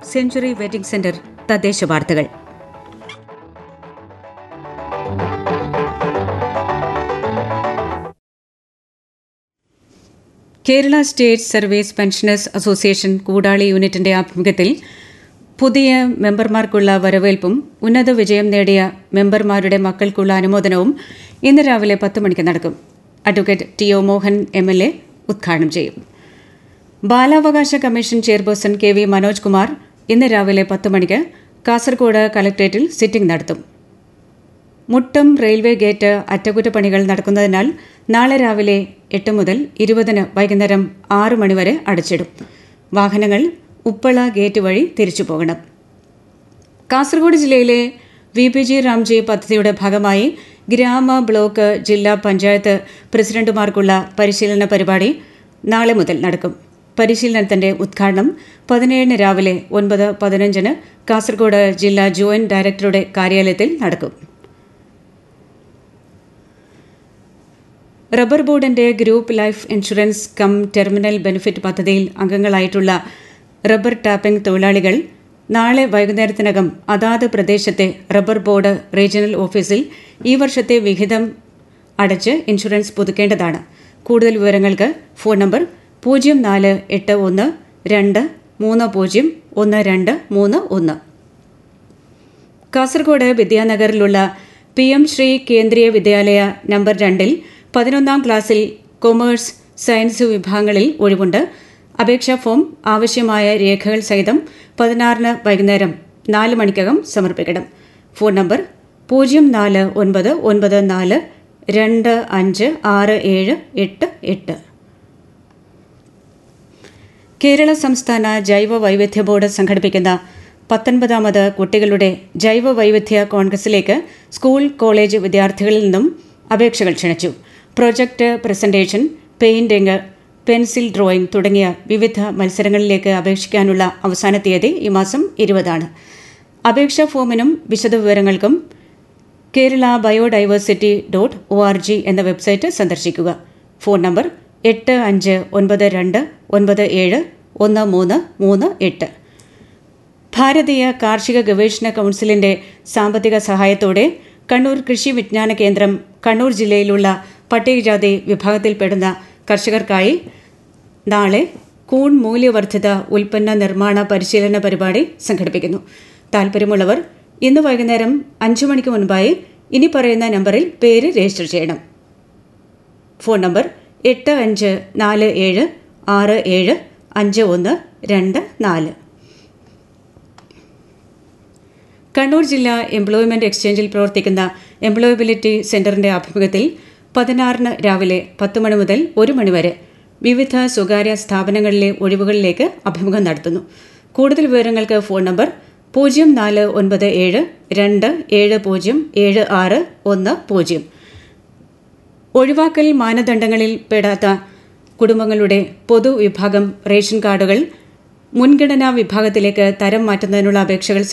century wedding centre തദ്ദേശ വാർത്തകൾ Kerala state service pensioners association Koodali യൂണിറ്റിന്റെ ആഭിമുഖ്യത്തിൽ പുതിയ മെമ്പർമാർക്കുള്ള വരവേൽപ്പും ഉന്നത വിജയം നേടിയ മെമ്പർമാരുടെ മക്കൾക്കുള്ള അനുമോദനവും ഇന്ന് രാവിലെ പത്ത് മണിക്ക് നടക്കും advocate T O Mohan M L A ഉദ്ഘാടനം ചെയ്യും ബാലാവകാശ commission chairperson K V Manoj Kumar ഇന്ന് രാവിലെ പത്ത് മണിക്ക് കാസർഗോഡ് കലക്ട്രേറ്റിൽ സിറ്റിംഗ് നടത്തും മുട്ടം റെയിൽവേ ഗേറ്റ് അറ്റകുറ്റപ്പണികൾ നടക്കുന്നതിനാൽ നാളെ രാവിലെ എട്ട് മുതൽ ഇരുപതിന് വൈകുന്നേരം ആറ് മണിവരെ അടച്ചിടും വാഹനങ്ങൾ ഉപ്പള ഗേറ്റ് വഴി തിരിച്ചു പോകണം കാസർഗോഡ് ജില്ലയിലെ വി പി ജി റാംജി പദ്ധതിയുടെ ഭാഗമായി ഗ്രാമ ബ്ലോക്ക് ജില്ലാ പഞ്ചായത്ത് പ്രസിഡന്റുമാർക്കുള്ള പരിശീലന പരിപാടി നാളെ മുതൽ നടക്കും പരിശീലനത്തിന്റെ ഉദ്ഘാടനം പതിനേഴിന് രാവിലെ ഒൻപത് പതിനഞ്ചിന് കാസർഗോഡ് ജില്ലാ ജോയിന്റ് ഡയറക്ടറുടെ കാര്യാലയത്തിൽ നടക്കും റബ്ബർ ബോർഡിന്റെ group life insurance cum terminal benefit പദ്ധതിയിൽ അംഗങ്ങളായിട്ടുള്ള റബ്ബർ ടാപ്പിംഗ് തൊഴിലാളികൾ നാളെ വൈകുന്നേരത്തിനകം അതാത് പ്രദേശത്തെ റബ്ബർ ബോർഡ് റീജിയണൽ ഓഫീസിൽ ഈ വർഷത്തെ വിഹിതം അടച്ച് ഇൻഷുറൻസ് പുതുക്കേണ്ടതാണ് കൂടുതൽ വിവരങ്ങൾക്ക് ഫോൺ നമ്പർ പൂജ്യം നാല് എട്ട് ഒന്ന് രണ്ട് മൂന്ന് പൂജ്യം ഒന്ന് രണ്ട് മൂന്ന് ഒന്ന് കാസർഗോഡ് വിദ്യാനഗറിലുള്ള P M Shri Kendriya Vidyalaya number രണ്ടിൽ പതിനൊന്നാം ക്ലാസ്സിൽ കൊമേഴ്സ് സയൻസ് വിഭാഗങ്ങളിൽ ഒഴിവുണ്ട് അപേക്ഷാ ഫോം ആവശ്യമായ രേഖകൾ സഹിതം പതിനാറിന് വൈകുന്നേരം നാല് മണിക്കകം സമർപ്പിക്കണം ഫോൺ നമ്പർ പൂജ്യം നാല് ഒൻപത് ഒൻപത് നാല് രണ്ട് അഞ്ച് ആറ് ഏഴ് എട്ട് എട്ട് കേരള സംസ്ഥാന ജൈവ വൈവിധ്യ ബോർഡ് സംഘടിപ്പിക്കുന്ന പത്തൊൻപതാമത് കുട്ടികളുടെ ജൈവ വൈവിധ്യ കോൺഗ്രസിലേക്ക് സ്കൂൾ കോളേജ് വിദ്യാർത്ഥികളിൽ നിന്നും അപേക്ഷകൾ ക്ഷണിച്ചു project presentation painting pencil drawing തുടങ്ങിയ വിവിധ മത്സരങ്ങളിലേക്ക് അപേക്ഷിക്കാനുള്ള അവസാന തീയതി ഈ മാസം ഇരുപതാണ് അപേക്ഷാ ഫോമിനും വിശദവിവരങ്ങൾക്കും Kerala biodiversity dot O R G എന്ന വെബ്സൈറ്റ് സന്ദർശിക്കുക ഫോൺ നമ്പർ എട്ട് അഞ്ച് ഒൻപത് രണ്ട് ഒൻപത് ഏഴ് ഒന്ന് മൂന്ന് മൂന്ന് എട്ട് ഭാരതീയ കാർഷിക ഗവേഷണ കൗൺസിലിന്റെ സാമ്പത്തിക സഹായത്തോടെ കണ്ണൂർ കൃഷി വിജ്ഞാന കേന്ദ്രം കണ്ണൂർ ജില്ലയിലുള്ള പട്ടികജാതി വിഭാഗത്തിൽപ്പെടുന്ന കർഷകർക്കായി നാളെ കൂൺ മൂല്യവർദ്ധിത ഉൽപ്പന്ന നിർമ്മാണ പരിശീലന പരിപാടി സംഘടിപ്പിക്കുന്നു താൽപ്പര്യമുള്ളവർ ഇന്ന് വൈകുന്നേരം അഞ്ചു മണിക്ക് മുൻപായി ഇനി പറയുന്ന നമ്പറിൽ പേര് രജിസ്റ്റർ ചെയ്യണം ഫോൺ നമ്പർ എട്ട് അഞ്ച് നാല് ഏഴ് ആറ് ഏഴ് അഞ്ച് ഒന്ന് രണ്ട് നാല് കണ്ണൂർ ജില്ലാ എംപ്ലോയ്മെന്റ് എക്സ്ചേഞ്ചിൽ പ്രവർത്തിക്കുന്ന എംപ്ലോയബിലിറ്റി സെന്ററിന്റെ ആഭിമുഖ്യത്തിൽ പതിനാറിന് രാവിലെ പത്ത് മണി മുതൽ ഒരു മണിവരെ വിവിധ സ്വകാര്യ സ്ഥാപനങ്ങളിലെ ഒഴിവുകളിലേക്ക് അഭിമുഖം നടത്തുന്നു കൂടുതൽ വിവരങ്ങൾക്ക് ഫോൺ നമ്പർ പൂജ്യം നാല് ഒൻപത് ഏഴ് രണ്ട് ഏഴ് പൂജ്യം ഏഴ് ആറ് ഒന്ന് പൂജ്യം ഒഴിവാക്കൽ മാനദണ്ഡങ്ങളിൽ പെടാത്ത കുടുംബങ്ങളുടെ പൊതുവിഭാഗം റേഷൻ കാർഡുകൾ മുൻഗണനാ വിഭാഗത്തിലേക്ക് തരം മാറ്റുന്നതിനുള്ള അപേക്ഷകൾ